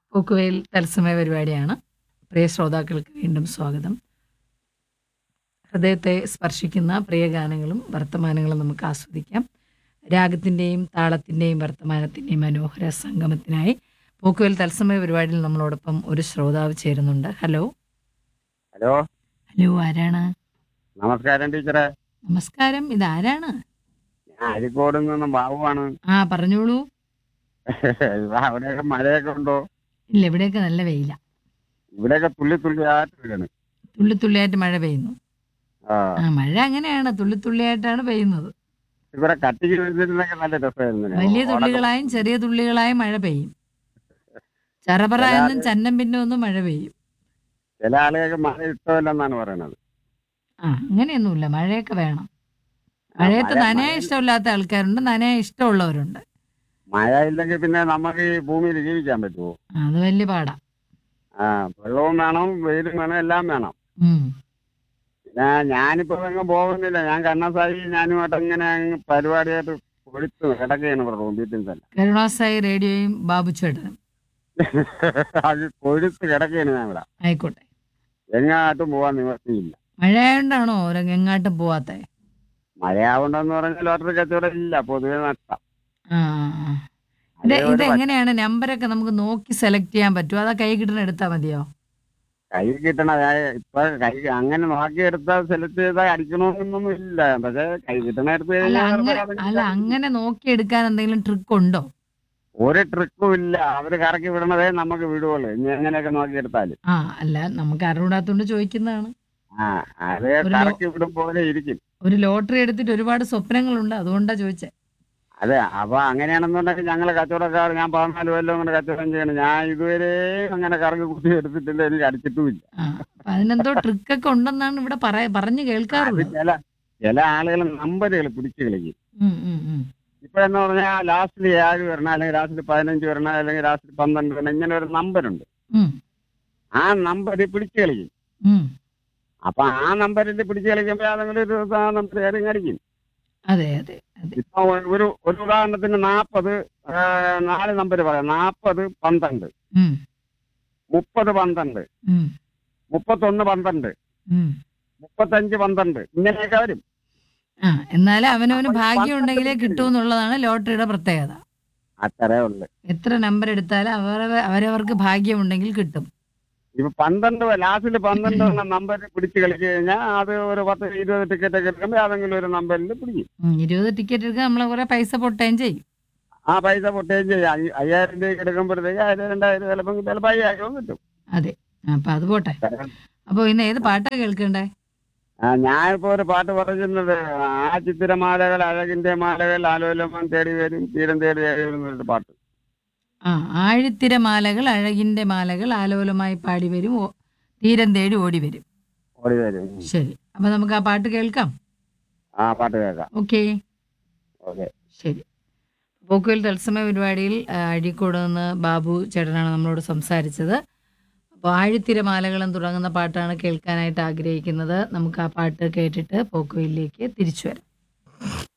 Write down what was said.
പോക്കുവെയിൽ തത്സമയ പരിപാടിയാണ് പ്രിയ ശ്രോതാക്കൾക്ക് വീണ്ടും സ്വാഗതം ഹൃദയത്തെ സ്പർശിക്കുന്ന പ്രിയ ഗാനങ്ങളും വർത്തമാനങ്ങളും നമുക്ക് ആസ്വദിക്കാം രാഗത്തിൻ്റെയും താളത്തിൻ്റെയും വർത്തമാനത്തിൻ്റെയും മനോഹര സംഗമത്തിനായി പോക്കുവെയിൽ തത്സമയ പരിപാടിയിൽ നമ്മളോടൊപ്പം ഒരു ശ്രോതാവ് ചേരുന്നുണ്ട് ഹലോ ഹലോ ഹലോ ആരാണ് നമസ്കാരം ടീച്ചറെ നമസ്കാരം ഇതാരാണ് ഞാൻ അരിക്കോട് നിന്ന് ബാബുവാണ് ആ പറഞ്ഞോളൂ അവിടെയൊക്കെ മഴയൊക്കെ ഉണ്ടോ ഇല്ല ഇവിടെയൊക്കെ നല്ല വെയില ഇവിടെയൊക്കെ തുള്ളി തുള്ളി ആയിട്ട് വീഴാണ് തുള്ളി തുള്ളിയായിട്ട് മഴ പെയ്യുന്നു ആ ആ മഴ അങ്ങനെയാണ് തുള്ളി തുള്ളിയായിട്ടാണ് പെയ്യുന്നത് ഇവിടെ കട്ടിക്ക് വെച്ചിരുന്നൊക്കെ നല്ല രസമായിരുന്നു വലിയ തുള്ളികളായും ചെറിയ തുള്ളികളായും മഴ പെയ്യും ചറപറ എന്നും ചന്നം പിന്നും ഒന്നും മഴ പെയ്യും ചില ആളുകൾക്ക് മഴ ഇഷ്ടമല്ലെന്നാണ് പറയണത് ആ അങ്ങനെയൊന്നുമില്ല മഴയൊക്കെ വേണം മഴയത്ത് മഴ- നനയാൻ മഴ- ഇഷ്ടമില്ലാത്ത ആൾക്കാരുണ്ട് നനയാൻ ഇഷ്ടമുള്ളവരുണ്ട് മഴ ഇല്ലെങ്കിൽ പിന്നെ നമുക്ക് ഈ ഭൂമിയിൽ ജീവിക്കാൻ പറ്റുമോ ആ, അത് വലിയ പാടാ ആ വെള്ളവും വേണം വെയിലും വേണം എല്ലാം വേണം ഉം. പിന്നെ ഞാനിപ്പോ എങ്ങും പോകുന്നില്ല ഞാൻ കണ്ണസായി ഞാനുമായിട്ട് ഇങ്ങനെ അങ്ങ് പരിപാടിയായിട്ട് കൊടുത്തു കിടക്കുകയാണ് ഇവിടെ റൂം തന്നെ കരുണാസായി റേഡിയോയും ബാബു ചേട്ടനും അത് കൊഴുത്ത് കിടക്കുകയാണ് ഞാൻ ഇവിടെ ആയിക്കോട്ടെ എങ്ങാട്ടും പോവാൻ നിവർത്തിയില്ല മഴയായോണ്ടാണോ ഓരോ എങ്ങാട്ടും പോവാത്തെ മഴയാവുണ്ടെന്ന് പറഞ്ഞാൽ ലോട്ടറി കച്ചവടം ഇല്ല പൊതുവെ നഷ്ടം ആ ആ, ആ. ഇത് അതേ ഒരു ഇതെങ്ങനെയാണ് നമ്പരൊക്കെ നമുക്ക് നോക്കി സെലക്ട് ചെയ്യാൻ പറ്റുമോ അതാ കൈ കിട്ടണ എടുത്താൽ മതിയോ കയ്യിൽ കിട്ടണ അതായത് ഇപ്പൊ കൈ അങ്ങനെ നോക്കിയെടുത്താൽ സെലക്ട് ചെയ്താൽ അടിക്കണമെന്നൊന്നും ഇല്ല പക്ഷെ കൈ കിട്ടണ എടുത്ത് അല്ല കഴിഞ്ഞാൽ അങ്ങനെ വെറുതെ അല്ല അങ്ങനെ നോക്കിയെടുക്കാൻ എന്തെങ്കിലും ട്രിക്ക് ഉണ്ടോ ഒരു ട്രിക്കും ഇല്ല അവര് കറക്കി വിടണതേ നമുക്ക് വിടുവുള്ളൂ ഇനി എങ്ങനെയൊക്കെ നോക്കിയെടുത്താല് ആ അല്ല നമുക്ക് അറിവിടാത്തോണ്ട് ചോദിക്കുന്നതാണ് ആ അത് ഒരു ലോ- കറക്കി വിടും പോലെ ഇരിക്കും ഒരു ലോട്ടറി എടുത്തിട്ട് ഒരുപാട് സ്വപ്നങ്ങളുണ്ട് അതുകൊണ്ടാ ചോദിച്ചേ അതെ അപ്പൊ അങ്ങനെയാണെന്നുണ്ടെങ്കിൽ ഞങ്ങള് കച്ചവടക്കാർ ഞാൻ പതിനാല് കൊല്ലം കൊണ്ട് കച്ചവടം ചെയ്യണം ഞാൻ ഇതുവരെ അങ്ങനെ കറക്കി കുത്തി എടുത്തിട്ടില്ല എനിക്ക് അടിച്ചിട്ടുമില്ല ആ അപ്പൊ അതിനെന്തോ ട്രിക്കൊക്കെ ഉണ്ടെന്നാണ് ഇവിടെ പറയ പറഞ്ഞു അത് കേൾക്കാറുള്ളത് ചില ചില ആളുകൾ നമ്പറുകൾ പിടിച്ചു കളിക്കും ഉം, ഉം, ഉം. ഇപ്പൊ എന്ന് പറഞ്ഞാൽ ലാസ്റ്റിൽ ഏഴ് വരണം അല്ലെങ്കിൽ ലാസ്റ്റിൽ പതിനഞ്ച് വരണം അല്ലെങ്കിൽ ലാസ്റ്റിൽ പന്ത്രണ്ട് വരണം ഇങ്ങനെ ഒരു നമ്പറുണ്ട് ഉം, ആ നമ്പർ പിടിച്ചു കളിക്കും ഉം. അപ്പൊ ആ നമ്പറിൽ പിടിച്ചു കളിക്കുമ്പോൾ അതെങ്കിലും ഒരു നമ്പർ ഏതെങ്കിലും അടിക്കും അതെ അതെ അതെ ഇപ്പൊ ഒരു ഒരു ഉദാഹരണത്തിന് നാൽപ്പത് നാല് നമ്പർ പറയാം നാൽപ്പത് പന്ത്രണ്ട് ഉം, മുപ്പത് പന്ത്രണ്ട് ഉം, മുപ്പത്തൊന്ന് പന്ത്രണ്ട് ഉം. മുപ്പത്തഞ്ച് പന്ത്രണ്ട് ഇങ്ങനെയൊക്കെ വരും ആ എന്നാലും അവനവന് അപ്പോൾ ഈ ഭാഗ്യം പന്ത്രണ്ട് ഉണ്ടെങ്കിലേ കിട്ടൂ എന്നുള്ളതാണ് ലോട്ടറിയുടെ പ്രത്യേകത അത്രേ ഉള്ളു എത്ര നമ്പർ എടുത്താലും അവരവ അവരവർക്ക് ഭാഗ്യമുണ്ടെങ്കിൽ കിട്ടും ഇപ്പൊ പന്ത്രണ്ട് ലാസ്റ്റിൽ പന്ത്രണ്ട് എന്ന നമ്പർ പിടിച്ച് കളിച്ചു കഴിഞ്ഞാൽ അത് ഒരു പത്ത് ഇരുപത് ടിക്കറ്റ് ഒക്കെ എടുക്കുമ്പോൾ ഏതെങ്കിലും ഒരു നമ്പറിൽ പിടിക്കും ഉം, ഇരുപത് ടിക്കറ്റ് എടുക്കാൻ നമ്മളെ കുറെ പൈസ പൊട്ടുകയും ചെയ്യും ആ പൈസ പൊട്ടുകയും ചെയ്യാം അയ്യ- അയ്യായിരം രൂപയ്ക്ക് എടുക്കുമ്പോഴത്തേക്ക് ആയിരം രണ്ടായിരം ചിലപ്പോൾ ചിലപ്പോൾ അയ്യായിരം കിട്ടും അതെ അപ്പൊ അത് പോട്ടെ അപ്പൊ ഇന്ന് ഏത് പാട്ടാ കേൾക്കണ്ടേ ആ ഞാനിപ്പോ ഒരു പാട്ട് പറഞ്ഞിരുന്നത് ആ ചിത്തിരമാലകൾ അഴകിന്റെ മാലകൾ ആലോലമം തേടി വരും തീരം തേടി വരും എന്നൊരു പാട്ട് ആ ആഴിത്തിര മാലകൾ അഴകിന്റെ മാലകൾ ആലോലമായി പാടി വരും ഓ- തീരം തേടി ഓടി വരും ഓടി വരും ശരി അപ്പൊ നമുക്ക് ആ പാട്ട് കേൾക്കാം ആ പാട്ട് കേൾക്കാം ഓക്കെ ഓക്കെ ശരി പോക്കുവൽ തത്സമയ പരിപാടിയിൽ ആ, അഴീക്കോട് നിന്ന് ബാബു ചേട്ടനാണ് നമ്മളോട് സംസാരിച്ചത് അപ്പോൾ ആഴിത്തിരമാലകളും തുടങ്ങുന്ന പാട്ടാണ് കേൾക്കാനായിട്ട് ആഗ്രഹിക്കുന്നത് നമുക്ക് ആ പാട്ട് കേട്ടിട്ട് പോക്കുവയിലേക്ക് തിരിച്ചു വരാം